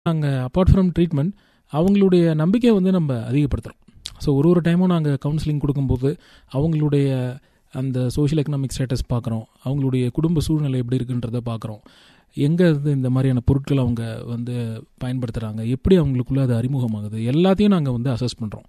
நாங்கள் apart from treatment அவங்களுடைய நம்பிக்கையை வந்து நம்ம அதிகப்படுத்துகிறோம் ஸோ ஒரு ஒரு டைமும் நாங்கள் கவுன்சிலிங் கொடுக்கும்போது அவங்களுடைய அந்த சோஷியல் எக்கனாமிக் ஸ்டேட்டஸ் பார்க்குறோம் அவங்களுடைய குடும்ப சூழ்நிலை எப்படி இருக்குன்றதை பார்க்குறோம் எங்கே இருந்து இந்த மாதிரியான பொருட்கள் அவங்க வந்து பயன்படுத்துகிறாங்க எப்படி அவங்களுக்குள்ள அது அறிமுகமாகுது எல்லாத்தையும் நாங்கள் வந்து அசஸ் பண்ணுறோம்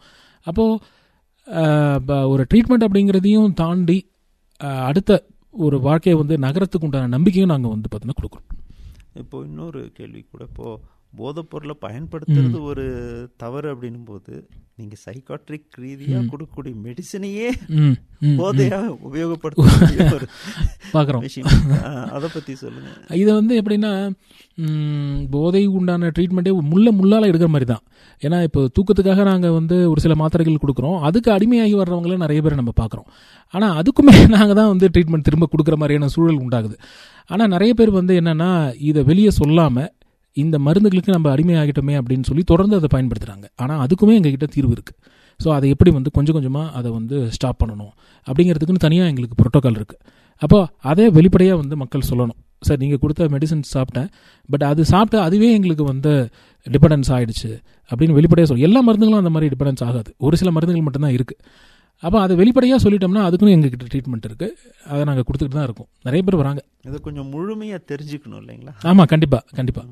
அப்போது ஒரு ட்ரீட்மெண்ட் அப்படிங்கிறதையும் தாண்டி அஹ், அடுத்த ஒரு வாழ்க்கையை வந்து நகரத்துக்கு உண்டான நம்பிக்கையும் நாங்கள் வந்து பார்த்தீங்கன்னா கொடுக்குறோம் இப்போ இன்னொரு கேள்வி கூட இப்போ போதைப் பொருளை பயன்படுத்துறது ஒரு தவறு அப்படின்னும் போது நீங்க சைக்காட்ரிக் ரீதியா கொடுக்கக்கூடிய மெடிசனையே ம் ம் போதையா உபயோகப்படுத்த ஒரு பார்க்குறோம் விஷயம் அஹ், அதை பத்தி சொல்லுங்க இதை வந்து எப்படின்னா ம், போதை உண்டான ட்ரீட்மெண்ட்டே முள்ள முள்ளால் எடுக்கிற மாதிரி தான் ஏன்னா இப்போ தூக்கத்துக்காக நாங்கள் வந்து ஒரு சில மாத்திரைகள் கொடுக்குறோம் அதுக்கு அடிமையாகி வர்றவங்கள நிறைய பேர் நம்ம பார்க்குறோம் ஆனால் அதுக்குமே நாங்கள் தான் வந்து ட்ரீட்மெண்ட் திரும்ப கொடுக்குற மாதிரியான சூழல் உண்டாகுது ஆனால் நிறைய பேர் வந்து என்னென்னா இதை வெளியே சொல்லாமல் இந்த மருந்துகளுக்கு நம்ம அடிமையாகிட்டோமே அப்படின்னு சொல்லி தொடர்ந்து அதை பயன்படுத்துகிறாங்க ஆனால் அதுக்குமே எங்ககிட்ட தீர்வு இருக்குது ஸோ அதை எப்படி வந்து கொஞ்சம் கொஞ்சமாக அதை வந்து ஸ்டாப் பண்ணணும் அப்படிங்கிறதுக்குன்னு தனியாக எங்களுக்கு புரோட்டோக்கால் இருக்குது அப்போ அதே வெளிப்படையாக வந்து மக்கள் சொல்லணும் சார் நீங்கள் கொடுத்த மெடிசன் சாப்பிட்டேன் பட் அது சாப்பிட்டு அதுவே எங்களுக்கு வந்து டிபெண்டன்ஸ் ஆயிடுச்சு அப்படின்னு வெளிப்படையாக சொல்லும் எல்லா மருந்துகளும் அந்த மாதிரி டிபெண்டன்ஸ் ஆகாது ஒரு சில மருந்துகள் மட்டும்தான் இருக்குது அப்போ அதை வெளிப்படையாக சொல்லிட்டோம்னா அதுக்குன்னு எங்ககிட்ட ட்ரீட்மெண்ட் இருக்குது அதை நாங்கள் கொடுத்துட்டு தான் இருக்கோம் நிறைய பேர் வராங்க இதை கொஞ்சம் முழுமையா தெரிஞ்சுக்கணும் இல்லைங்களா ஆமாம் கண்டிப்பாக கண்டிப்பாக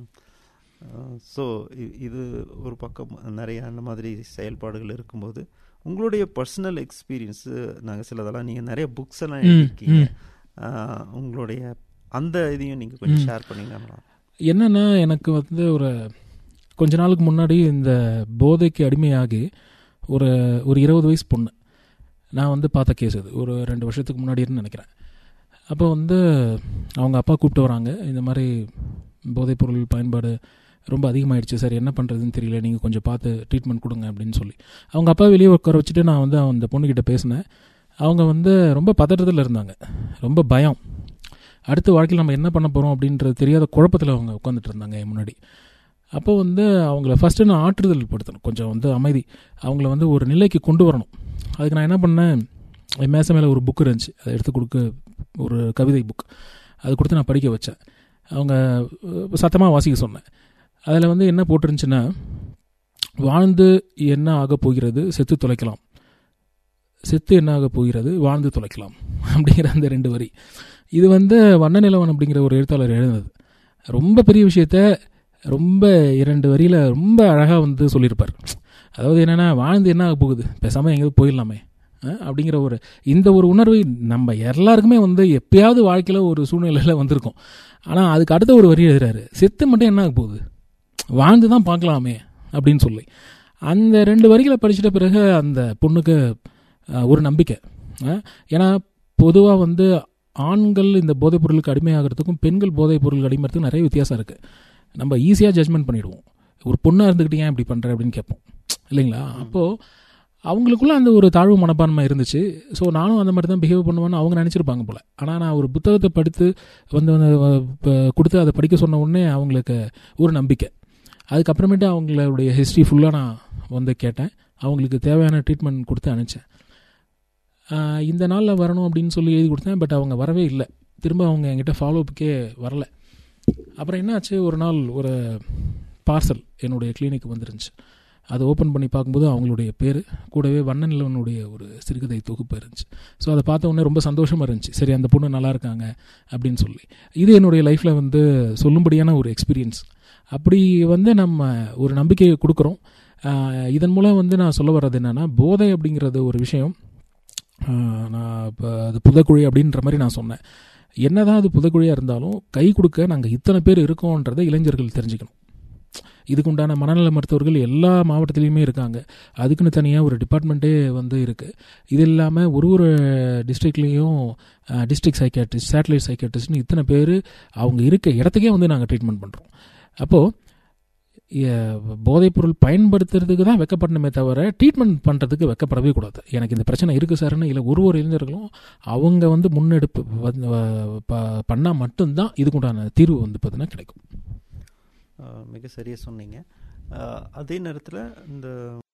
ஸோ இது ஒரு பக்கம் நிறைய அந்த மாதிரி செயல்பாடுகள் இருக்கும்போது உங்களுடைய பர்சனல் எக்ஸ்பீரியன்ஸு நாங்கள் சிலதெல்லாம் நீங்கள் நிறைய புக்ஸ் எல்லாம் ம், எழுதியிருக்கீங்க ம். அஹ், உங்களுடைய அந்த இதையும் நீங்கள் கொஞ்சம் ஷேர் பண்ணீங்கன்னா என்னன்னா எனக்கு வந்து ஒரு கொஞ்ச நாளுக்கு முன்னாடி இந்த போதைக்கு அடிமையாகி ஒரு ஒரு இருபது வயசு பொண்ணு நான் வந்து பார்த்த கேஸ் அது ஒரு ரெண்டு வருஷத்துக்கு முன்னாடின்னு நினைக்கிறேன் அப்போ வந்து அவங்க அப்பா கூப்பிட்டு வராங்க இந்த மாதிரி போதைப்பொருள் பயன்பாடு ரொம்ப அதிகமாயிடுச்சு சார் என்ன பண்ணுறதுன்னு தெரியல நீங்கள் கொஞ்சம் பார்த்து ட்ரீட்மெண்ட் கொடுங்க அப்படின்னு சொல்லி அவங்க அப்பா வெளியே உட்கார வச்சுட்டு நான் வந்து அந்த பொண்ணுக்கிட்ட பேசினேன் அவங்க வந்து ரொம்ப பதட்டத்தில் இருந்தாங்க ரொம்ப பயம் அடுத்த வாழ்க்கையில் நம்ம என்ன பண்ண போகிறோம் அப்படின்றது தெரியாத குழப்பத்தில் அவங்க உட்காந்துட்டு இருந்தாங்க என் முன்னாடி அப்போ வந்து அவங்கள ஃபஸ்ட்டு நான் ஆற்றுதல் படுத்தணும் கொஞ்சம் வந்து அமைதி அவங்கள வந்து ஒரு நிலைக்கு கொண்டு வரணும் அதுக்கு நான் என்ன பண்ணேன் என் மேசை மேலே ஒரு புக் இருந்துச்சு அதை எடுத்து கொடுக்க ஒரு கவிதை புக் அது கொடுத்து நான் படிக்க வச்சேன் அவங்க சத்தமாக வாசிக்க சொன்னேன் அதில் வந்து என்ன போட்டிருந்துச்சுன்னா வாழ்ந்து என்ன ஆகப் போகிறது செத்து தொலைக்கலாம் செத்து என்ன ஆகப் போகிறது வாழ்ந்து தொலைக்கலாம் அப்படிங்கிற அந்த ரெண்டு வரி இது வந்து வண்ண நிலவன் அப்படிங்கிற ஒரு எழுத்தாளர் எழுதினது ரொம்ப பெரிய விஷயத்த ரொம்ப இரண்டு வரியில் ரொம்ப அழகாக வந்து சொல்லியிருப்பார் அதாவது என்னென்னா வாழ்ந்து என்ன ஆக போகுது பேசாமல் எங்கேயாவது போயிடலாமே அஹ், அப்படிங்கிற ஒரு இந்த ஒரு உணர்வு நம்ம எல்லாருக்குமே வந்து எப்பயாவது வாழ்க்கையில் ஒரு சூழ்நிலையில் வந்திருக்கும் ஆனால் அதுக்கு அடுத்த ஒரு வரி எழுதுறாரு செத்து மட்டும் என்ன ஆக போகுது வாழ்ந்து தான் பார்க்கலாமே அப்படின்னு சொல்லி அந்த ரெண்டு வரிகளை படிச்சிட்ட பிறகு அந்த பொண்ணுக்கு அஹ், ஒரு நம்பிக்கை அஹ், ஏன்னா பொதுவாக வந்து ஆண்கள் இந்த போதைப் பொருளுக்கு அடிமையாகிறதுக்கும் பெண்கள் போதைப் பொருளுக்கு அடிமையாகிறதுக்கும் நிறைய வித்தியாசம் இருக்குது நம்ம ஈஸியாக ஜட்ஜ்மெண்ட் பண்ணிடுவோம் ஒரு பொண்ணாக இருந்துக்கிட்டு ஏன் இப்படி பண்ணுற அப்படின்னு கேட்போம் இல்லைங்களா அப்போது அவங்களுக்குள்ள அந்த ஒரு தாழ்வு மனப்பான்மை இருந்துச்சு ஸோ நானும் அந்த மாதிரி தான் பிஹேவ் பண்ணுவேன்னு அவங்க நினச்சிருப்பாங்க போல் ஆனால் நான் ஒரு புத்தகத்தை படித்து வந்து வந்து, அஹ், ப- கொடுத்து அதை படிக்க சொன்ன உடனே அவங்களுக்கு ஒரு நம்பிக்கை அதுக்கப்புறமேட்டு அவங்களுடைய ஹிஸ்ட்ரி ஃபுல்லாக நான் வந்து கேட்டேன் அவங்களுக்கு தேவையான ட்ரீட்மெண்ட் கொடுத்து அனுப்பிச்சேன் ஆஹ் இந்த நாளில் வரணும் அப்படின்னு சொல்லி எழுதி கொடுத்தேன் பட் அவங்க வரவே இல்லை திரும்ப அவங்க என்கிட்ட ஃபாலோஅப்புக்கே வரல அப்புறம் என்னாச்சு ஒரு நாள் ஒரு பார்சல் என்னுடைய கிளினிக் வந்துருந்துச்சு அதை ஓப்பன் பண்ணி பார்க்கும்போது அவங்களுடைய பேர் கூடவே வண்ண நிலவனுடைய ஒரு சிறுகதை தொகுப்பு இருந்துச்சு ஸோ அதை பார்த்த உடனே ரொம்ப சந்தோஷமாக இருந்துச்சு சரி அந்த பொண்ணு நல்லா இருக்காங்க அப்படின்னு சொல்லி இது என்னுடைய லைஃப்பில் வந்து சொல்லும்படியான ஒரு எக்ஸ்பீரியன்ஸ் அப்படி வந்து நம்ம ஒரு நம்பிக்கையை கொடுக்குறோம் ஆஹ் இதன் மூலம் வந்து நான் சொல்ல வர்றது என்னென்னா போதை அப்படிங்கிறது ஒரு விஷயம் ஆஹ் நான் இப்போ அது புதக்குழி அப்படின்ற மாதிரி நான் சொன்னேன் என்னதான் அது புதக்குழியாக இருந்தாலும் கை கொடுக்க நாங்கள் இத்தனை பேர் இருக்கோன்றதை இளைஞர்கள் தெரிஞ்சுக்கணும் இதுக்கு உண்டான மனநல மருத்துவர்கள் எல்லா மாவட்டத்துலேயுமே இருக்காங்க அதுக்குன்னு தனியாக ஒரு டிபார்ட்மெண்ட்டே வந்து இருக்குது இது இல்லாமல் ஒரு ஒரு டிஸ்ட்ரிக்ட்லேயும் டிஸ்ட்ரிக்ட் சைக்காட்ரிஸ்ட் சேட்டலைட் சைக்காட்ரிஸ்ட்னு இத்தனை பேர் அவங்க இருக்க இடத்துக்கே வந்து நாங்கள் ட்ரீட்மெண்ட் பண்ணுறோம் அப்போது போதைப்பொருள் பயன்படுத்துறதுக்கு தான் வெக்கப்படணுமே தவிர ட்ரீட்மெண்ட் பண்ணுறதுக்கு வெக்கப்படவே கூடாது எனக்கு இந்த பிரச்சனை இருக்குது சார்னு இல்லை ஒரு ஒரு இளைஞர்களும் அவங்க வந்து முன்னெடுப்பு வந்து பண்ணால் மட்டும்தான் இதுக்குண்டான தீர்வு வந்து பார்த்தீங்கன்னா கிடைக்கும் அஹ், மிக சரியாக சொன்னீங்க அஹ், அதே நேரத்தில் இந்த